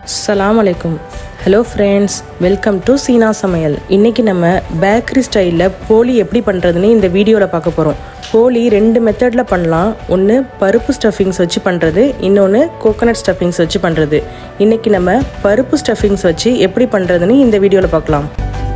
அஸ்ஸலாமு அலைக்கும் hello friends welcome to Seena சமையல் இன்றைக்கி நம்ம பேக்கரி ஸ்டைலில் போலி எப்படி பண்ணுறதுன்னு இந்த வீடியோவில் பார்க்க போகிறோம் போலி ரெண்டு மெத்தடில் பண்ணலாம் ஒன்று பருப்பு ஸ்டஃபிங்ஸ் வச்சு பண்ணுறது இன்னொன்று கோகனட் ஸ்டஃபிங்ஸ் வச்சு பண்ணுறது இன்றைக்கி நம்ம பருப்பு ஸ்டஃபிங்ஸ் வச்சு எப்படி பண்ணுறதுன்னு இந்த வீடியோவில் பார்க்கலாம்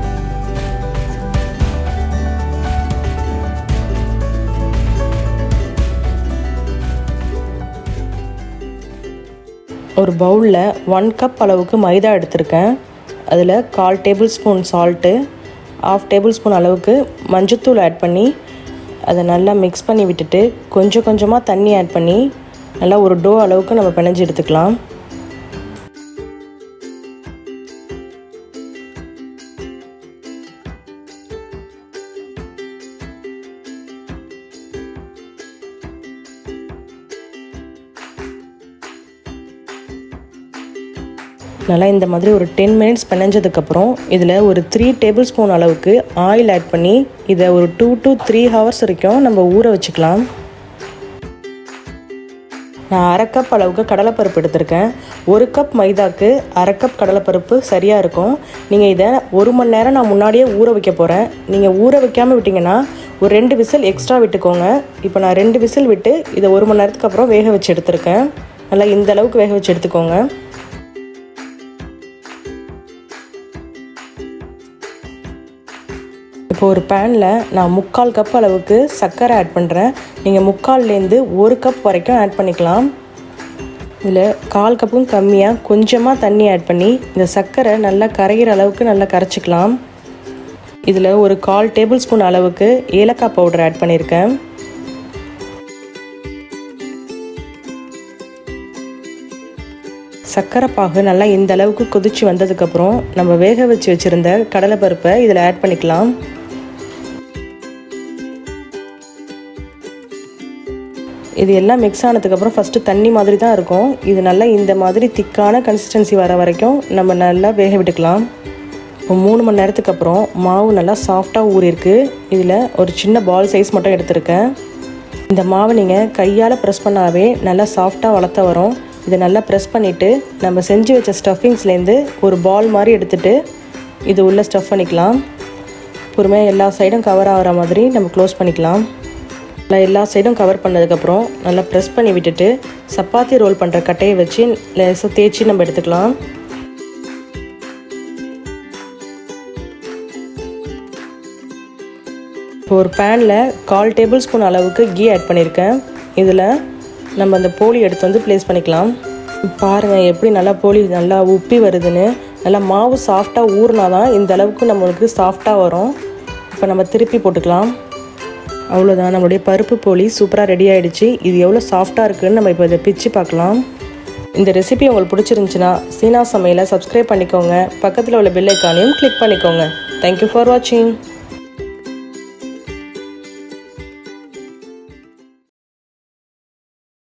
ஒரு பவுலில் ஒன் கப் அளவுக்கு மைதா எடுத்திருக்கேன் அதில் கால் tablespoon salt half tablespoon அளவுக்கு மஞ்சத்தூள் ஆட் பண்ணி அதை நல்லா மிக்ஸ் பண்ணி விட்டுட்டு கொஞ்சம் கொஞ்சமாக தண்ணி ஆட் பண்ணி நல்லா ஒரு டோ அளவுக்கு நம்ம பிணைஞ்சு எடுத்துக்கலாம் நல்லா இந்த மாதிரி ஒரு டென் மினிட்ஸ் பிணைஞ்சதுக்கப்புறம் இதில் ஒரு த்ரீ டேபிள் ஸ்பூன் அளவுக்கு ஆயில் ஆட் பண்ணி இதை ஒரு டூ டு த்ரீ ஹவர்ஸ் வரைக்கும் நம்ம ஊற வச்சுக்கலாம் நான் அரை கப் அளவுக்கு கடலைப்பருப்பு எடுத்திருக்கேன் ஒரு கப் மைதாக்கு அரை கப் கடலைப்பருப்பு சரியாக இருக்கும் நீங்கள் இதை ஒரு மணி நேரம் நான் முன்னாடியே ஊற வைக்க போகிறேன் நீங்கள் ஊற வைக்காமல் விட்டிங்கன்னா ஒரு ரெண்டு விசில் எக்ஸ்ட்ரா விட்டுக்கோங்க இப்போ நான் ரெண்டு விசில் விட்டு இதை ஒரு மணி நேரத்துக்கு அப்புறம் வேக வச்சு எடுத்திருக்கேன் நல்லா இந்த அளவுக்கு வேக வச்சு எடுத்துக்கோங்க இப்போ ஒரு பேனில் நான் முக்கால் கப் அளவுக்கு சர்க்கரை ஆட் பண்ணுறேன் நீங்கள் முக்கால்லேருந்து ஒரு கப் வரைக்கும் ஆட் பண்ணிக்கலாம் இதில் கால் கப்பும் கம்மியாக கொஞ்சமாக தண்ணி ஆட் பண்ணி இந்த சர்க்கரை நல்லா கரைகிற அளவுக்கு நல்லா கரைச்சிக்கலாம் இதில் ஒரு கால் டேபிள் ஸ்பூன் அளவுக்கு ஏலக்காய் பவுடர் ஆட் பண்ணியிருக்கேன் சர்க்கரை பாகு நல்லா இந்த அளவுக்கு கொதிச்சு வந்ததுக்கப்புறம் நம்ம வேக வச்சு வச்சுருந்த கடலைப்பருப்பை இதில் ஆட் பண்ணிக்கலாம் இது எல்லாம் மிக்ஸ் ஆனதுக்கப்புறம் ஃபஸ்ட்டு தண்ணி மாதிரி தான் இருக்கும் இது நல்லா இந்த மாதிரி திக்கான கன்சிஸ்டன்சி வர வரைக்கும் நம்ம நல்லா வேக விட்டுக்கலாம் இப்போ மூணு மணி நேரத்துக்கு அப்புறம் மாவு நல்லா சாஃப்டாக ஊறிருக்கு இதில் ஒரு சின்ன பால் சைஸ் மட்டும் எடுத்திருக்கேன் இந்த மாவை நீங்கள் கையால் ப்ரெஸ் பண்ணாவே நல்லா சாஃப்டாக வளர்த்த வரும் இதை நல்லா ப்ரெஸ் பண்ணிவிட்டு நம்ம செஞ்சு வச்ச ஸ்டஃபிங்ஸ்லேருந்து ஒரு பால் மாதிரி எடுத்துகிட்டு இது உள்ளே ஸ்டஃப் பண்ணிக்கலாம் பொறுமையாக எல்லா சைடும் கவர் ஆகிற மாதிரி நம்ம க்ளோஸ் பண்ணிக்கலாம் நல்லா எல்லா சைடும் கவர் பண்ணதுக்கப்புறம் நல்லா ப்ரெஸ் பண்ணி விட்டுட்டு சப்பாத்தி ரோல் பண்ணுற கட்டையை வச்சு லேசாக தேய்ச்சி நம்ம எடுத்துக்கலாம் இப்போ ஒரு பேனில் கால் டேபிள் ஸ்பூன் அளவுக்கு கீ ஆட் பண்ணியிருக்கேன் இதில் நம்ம அந்த போலி எடுத்து வந்து ப்ளேஸ் பண்ணிக்கலாம் பாருங்கள் எப்படி நல்லா போலி நல்லா உப்பி வருதுன்னு நல்லா மாவு சாஃப்டாக ஊறினா தான் இந்த அளவுக்கு நம்மளுக்கு சாஃப்டாக வரும் இப்போ நம்ம திருப்பி போட்டுக்கலாம் அவ்வளோதான் நம்மளுடைய பருப்பு போலி சூப்பராக ரெடி ஆகிடுச்சு இது எவ்வளோ சாஃப்டாக இருக்குதுன்னு நம்ம இப்போ இதை பிச்சு பார்க்கலாம் இந்த ரெசிபி உங்களுக்கு பிடிச்சிருந்துச்சுன்னா சீனா சமையலை சப்ஸ்கிரைப் பண்ணிக்கோங்க பக்கத்தில் உள்ள பெல் ஐக்கானையும் கிளிக் பண்ணிக்கோங்க தேங்க்யூ ஃபார் வாட்சிங்